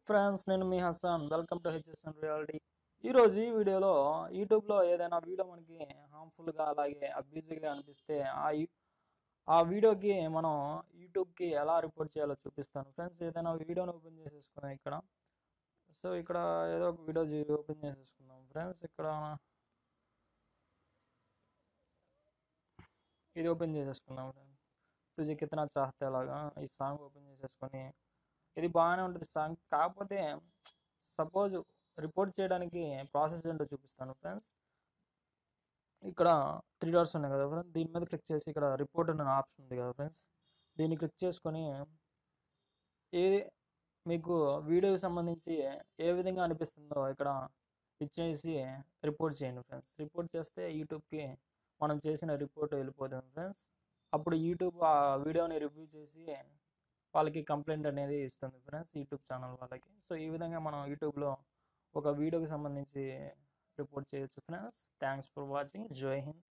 friends నేను మీ Hasan welcome to HSN reality ఈరోజు ఈ వీడియోలో యూట్యూబ్లో ఏదైనా వీడియో మనకి హార్మ్ఫుల్గా అలాగే అబ్యూజివ్గా అనిపిస్తే ఆ యూ- ఆ వీడియోకి మనం యూట్యూబ్కి ఎలా రిపోర్ట్ చేయాలో చూపిస్తాను ఫ్రెండ్స్ ఏదైనా వీడియోని ఓపెన్ చేసేసుకున్నాం ఇక్కడ సో ఇక్కడ ఏదో ఒక వీడియో ఓపెన్ చేసేసుకుందాం ఫ్రెండ్స్ ఇక్కడ ఇది ఓపెన్ చేసేసుకుందాం ఫ్రెండ్స్ తుజి కితనా చాహతే లాగా ఈ సాంగ్ ఓపెన్ చేసేసుకొని ఇది బాగానే ఉంటుంది సాంగ్ కాకపోతే సపోజ్ రిపోర్ట్ చేయడానికి ప్రాసెస్ ఏంటో చూపిస్తాను ఫ్రెండ్స్ ఇక్కడ త్రీ డాట్స్ ఉన్నాయి కదా ఫ్రెండ్స్ దీని మీద క్లిక్ చేసి ఇక్కడ రిపోర్ట్ అనే ఆప్షన్ ఉంది కదా ఫ్రెండ్స్ దీన్ని క్లిక్ చేసుకొని ఏది మీకు వీడియోకి సంబంధించి ఏ విధంగా అనిపిస్తుందో ఇక్కడ ఇచ్చేసి రిపోర్ట్ చేయండి ఫ్రెండ్స్ రిపోర్ట్ చేస్తే యూట్యూబ్కి మనం చేసిన రిపోర్ట్ వెళ్ళిపోతుంది ఫ్రెండ్స్ అప్పుడు యూట్యూబ్ ఆ వీడియోని రివ్యూ చేసి వాళ్ళకి కంప్లైంట్ అనేది ఇస్తుంది ఫ్రెండ్స్ యూట్యూబ్ ఛానల్ వాళ్ళకి సో ఈ విధంగా మనం యూట్యూబ్లో ఒక వీడియోకి సంబంధించి రిపోర్ట్ చేయొచ్చు ఫ్రెండ్స్ థ్యాంక్స్ ఫర్ వాచింగ్ జై హింద్